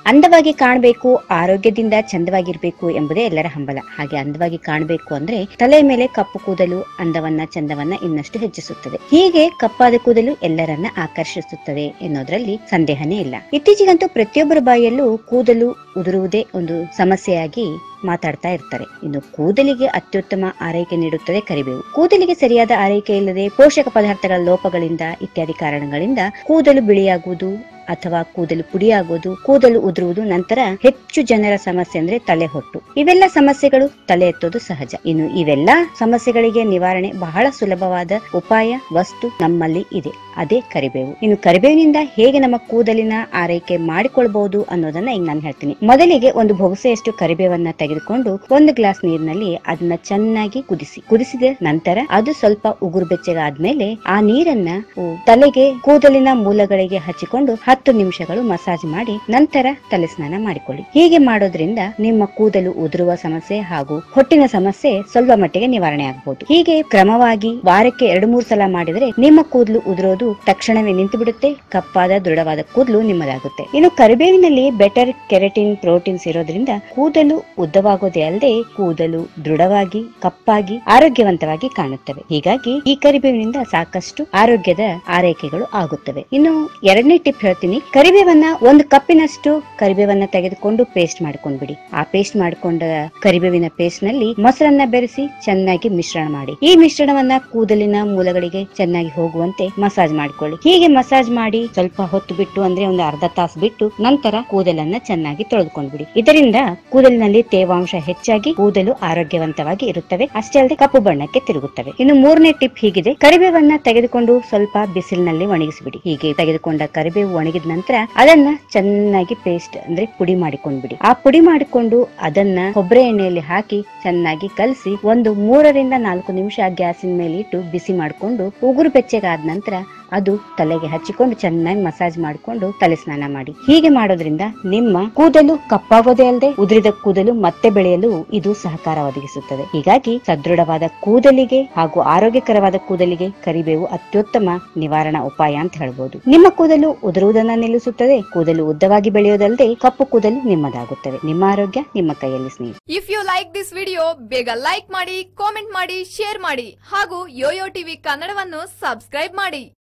ಅಂದವಾಗಿ ಕಾಣಬೇಕು ಆರೋಗ್ಯದಿಂದ ಚಂದವಾಗಿರ್ಬೇಕು ಎಂಬುದೇ ಎಲ್ಲರ ಹಂಬಲ ಹಾಗೆ ಅಂದವಾಗಿ ಕಾಣಬೇಕು ಅಂದ್ರೆ ತಲೆಯ ಮೇಲೆ ಕಪ್ಪು ಕೂದಲು ಅಂದವನ್ನ ಚಂದವನ್ನ ಇನ್ನಷ್ಟು ಹೆಚ್ಚಿಸುತ್ತದೆ ಹೀಗೆ ಕಪ್ಪಾದ ಕೂದಲು ಎಲ್ಲರನ್ನ ಆಕರ್ಷಿಸುತ್ತದೆ ಎನ್ನುವುದರಲ್ಲಿ ಸಂದೇಹನೇ ಇಲ್ಲ ಇತ್ತೀಚೆಗಂತೂ ಪ್ರತಿಯೊಬ್ಬರ ಬಾಯಲ್ಲೂ ಕೂದಲು ಉದುರುವುದೇ ಒಂದು ಸಮಸ್ಯೆಯಾಗಿ ಮಾತಾಡ್ತಾ ಇರ್ತಾರೆ ಇನ್ನು ಕೂದಲಿಗೆ ಅತ್ಯುತ್ತಮ ಆರೈಕೆ ನೀಡುತ್ತದೆ ಕರಿಬೇವು ಕೂದಲಿಗೆ ಸರಿಯಾದ ಆರೈಕೆ ಇಲ್ಲದೆ ಪೋಷಕ ಪದಾರ್ಥಗಳ ಲೋಪಗಳಿಂದ ಇತ್ಯಾದಿ ಕಾರಣಗಳಿಂದ ಕೂದಲು ಬಿಳಿಯಾಗುವುದು ಅಥವಾ ಕೂದಲು ಪುಡಿಯಾಗುವುದು ಕೂದಲು ಉದುರುವುದು ನಂತರ ಹೆಚ್ಚು ಜನರ ಸಮಸ್ಯೆ ಅಂದ್ರೆ ತಲೆ ಹೊಟ್ಟು ಇವೆಲ್ಲ ಸಮಸ್ಯೆಗಳು ತಲೆ ಎತ್ತೋದು ಸಹಜ ಇನ್ನು ಇವೆಲ್ಲ ಸಮಸ್ಯೆಗಳಿಗೆ ನಿವಾರಣೆ ಬಹಳ ಸುಲಭವಾದ ಉಪಾಯ ವಸ್ತು ನಮ್ಮಲ್ಲಿ ಇದೆ ಅದೇ ಕರಿಬೇವು ಇನ್ನು ಕರಿಬೇವಿನಿಂದ ಹೇಗೆ ನಮ್ಮ ಕೂದಲಿನ ಆರೈಕೆ ಮಾಡಿಕೊಳ್ಬಹುದು ಅನ್ನೋದನ್ನ ಈಗ ನಾನು ಹೇಳ್ತೀನಿ ಮೊದಲಿಗೆ ಒಂದು ಬೊಗಸೆಯಷ್ಟು ಕರಿಬೇವನ್ನ ತೆಗೆದುಕೊಂಡು ಒಂದು ಗ್ಲಾಸ್ ನೀರಿನಲ್ಲಿ ಅದನ್ನ ಚೆನ್ನಾಗಿ ಕುದಿಸಿ ಕುದಿಸಿದ ನಂತರ ಅದು ಸ್ವಲ್ಪ ಉಗುರು ಬೆಚ್ಚಗಾದ್ಮೇಲೆ ಆ ನೀರನ್ನ ಉ, ತಲೆಗೆ ಕೂದಲಿನ ಮೂಲಗಳಿಗೆ ಹಚ್ಚಿಕೊಂಡು ಹತ್ತು ನಿಮಿಷಗಳು ಮಸಾಜ್ ಮಾಡಿ ನಂತರ ತಲೆ ಸ್ನಾನ ಮಾಡಿಕೊಳ್ಳಿ ಹೀಗೆ ಮಾಡೋದ್ರಿಂದ ನಿಮ್ಮ ಕೂದಲು ಉದುರುವ ಸಮಸ್ಯೆ ಹಾಗೂ ಹೊಟ್ಟಿನ ಸಮಸ್ಯೆ ಸ್ವಲ್ಪ ಮಟ್ಟಿಗೆ ನಿವಾರಣೆ ಆಗಬಹುದು ಹೀಗೆ ಕ್ರಮವಾಗಿ ವಾರಕ್ಕೆ ಎರಡು ಮೂರು ಸಲ ಮಾಡಿದರೆ ನಿಮ್ಮ ಕೂದಲು ಉದುರೋದು ತಕ್ಷಣವೇ ನಿಂತು ಬಿಡುತ್ತೆ ಕಪ್ಪಾದ ದೃಢವಾದ ಕೂದಲು ನಿಮ್ಮದಾಗುತ್ತೆ ಇನ್ನು ಕರಿಬೇವಿನಲ್ಲಿ ಬೆಟರ್ ಕೆರೆಟಿನ್ ಪ್ರೋಟೀನ್ಸ್ ಇರೋದ್ರಿಂದ ಕೂದಲು ಉದ್ದವಾಗೋದೇ ಅಲ್ಲದೆ ಕೂದಲು ದೃಢವಾಗಿ ಕಪ್ಪಾಗಿ ಆರೋಗ್ಯವಂತವಾಗಿ ಕಾಣುತ್ತವೆ ಹೀಗಾಗಿ ಈ ಕರಿಬೇವಿನಿಂದ ಸಾಕಷ್ಟು ಆರೋಗ್ಯದ ಆರೈಕೆಗಳು ಆಗುತ್ತವೆ ಇನ್ನು ಎರಡನೇ ಟಿಪ್ ಹೇಳ್ತೀನಿ ಕರಿಬೇವನ್ನ ಒಂದು ಕಪ್ಪಿನಷ್ಟು ಕರಿಬೇವನ್ನ ತೆಗೆದುಕೊಂಡು ಪೇಸ್ಟ್ ಮಾಡ್ಕೊಂಡ್ಬಿಡಿ ಆ ಪೇಸ್ಟ್ ಮಾಡ್ಕೊಂಡ ಕರಿಬೇವಿನ ಪೇಸ್ಟ್ ನಲ್ಲಿ ಮೊಸರನ್ನ ಬೆರೆಸಿ ಚೆನ್ನಾಗಿ ಮಿಶ್ರಣ ಮಾಡಿ ಈ ಮಿಶ್ರಣವನ್ನ ಕೂದಲಿನ ಮೂಲಗಳಿಗೆ ಚೆನ್ನಾಗಿ ಹೋಗುವಂತೆ ಮಸಾಜ್ ಮಾಡ್ಕೊಳ್ಳಿ ಹೀಗೆ ಮಸಾಜ್ ಮಾಡಿ ಸ್ವಲ್ಪ ಹೊತ್ತು ಬಿಟ್ಟು ಅಂದ್ರೆ ಒಂದು ಅರ್ಧ ತಾಸು ಬಿಟ್ಟು ನಂತರ ಕೂದಲನ್ನ ಚೆನ್ನಾಗಿ ತೊಳೆದುಕೊಂಡ್ಬಿಡಿ ಇದರಿಂದ ಕೂದಲಿನಲ್ಲಿ ತೇವಾಂಶ ಹೆಚ್ಚಾಗಿ ಕೂದಲು ಆರೋಗ್ಯವಂತವಾಗಿ ಇರುತ್ತವೆ ಅಷ್ಟೇ ಅಲ್ಲದೆ ಕಪ್ಪು ಬಣ್ಣಕ್ಕೆ ತಿರುಗುತ್ತವೆ ಇನ್ನು ಮೂರನೇ ಟಿಪ್ ಹೀಗಿದೆ ಕರಿಬೇವನ್ನ ತೆಗೆದುಕೊಂಡು ಸ್ವಲ್ಪ ಬಿಸಿಲಿನಲ್ಲಿ ಒಣಗಿಸಿಬಿಡಿ ಹೀಗೆ ತೆಗೆದುಕೊಂಡ ಕರಿಬೇವು ಒಣಗಿದ ನಂತರ ಅದನ್ನ ಚೆನ್ನಾಗಿ ಪೇಸ್ಟ್ ಅಂದ್ರೆ ಪುಡಿ ಮಾಡಿಕೊಂಡ್ಬಿಡಿ ಆ ಪುಡಿ ಮಾಡಿಕೊಂಡು ಅದನ್ನ ಕೊಬ್ಬರಿ ಎಣ್ಣೆಯಲ್ಲಿ ಹಾಕಿ ಚೆನ್ನಾಗಿ ಕಲಸಿ ಒಂದು ಮೂರರಿಂದ ನಾಲ್ಕು ನಿಮಿಷ ಗ್ಯಾಸಿನ ಮೇಲೆ ಇಟ್ಟು ಬಿಸಿ ಮಾಡಿಕೊಂಡು ಉಗುರು ಬೆಚ್ಚಗಾದ ನಂತರ ಅದು ತಲೆಗೆ ಹಚ್ಚಿಕೊಂಡು ಚೆನ್ನಾಗಿ ಮಸಾಜ್ ಮಾಡಿಕೊಂಡು ತಲೆ ಸ್ನಾನ ಮಾಡಿ ಹೀಗೆ ಮಾಡೋದ್ರಿಂದ ನಿಮ್ಮ ಕೂದಲು ಕಪ್ಪಾಗೋದೇ ಅಲ್ಲದೆ ಉದುರಿದ ಕೂದಲು ಮತ್ತೆ ಬೆಳೆಯಲು ಇದು ಸಹಕಾರ ಒದಗಿಸುತ್ತದೆ ಹೀಗಾಗಿ ಸದೃಢವಾದ ಕೂದಲಿಗೆ ಹಾಗೂ ಆರೋಗ್ಯಕರವಾದ ಕೂದಲಿಗೆ ಕರಿಬೇವು ಅತ್ಯುತ್ತಮ ನಿವಾರಣಾ ಉಪಾಯ ಅಂತ ಹೇಳ್ಬೋದು ನಿಮ್ಮ ಕೂದಲು ಉದುರುವುದನ್ನ ನಿಲ್ಲಿಸುತ್ತದೆ ಕೂದಲು ಉದ್ದವಾಗಿ ಬೆಳೆಯೋದಲ್ಲದೆ ಕಪ್ಪು ಕೂದಲು ನಿಮ್ಮದಾಗುತ್ತವೆ ನಿಮ್ಮ ಆರೋಗ್ಯ ನಿಮ್ಮ ಕೈಯಲ್ಲಿ ಸ್ನೇಹಿತ if you like this video ಬೇಗ ಲೈಕ್ ಮಾಡಿ ಕಾಮೆಂಟ್ ಮಾಡಿ ಶೇರ್ ಮಾಡಿ ಹಾಗೂ ಯೋಯೋ ಟಿವಿ ಕನ್ನಡವನ್ನು ಸಬ್ಸ್ಕ್ರೈಬ್ ಮಾಡಿ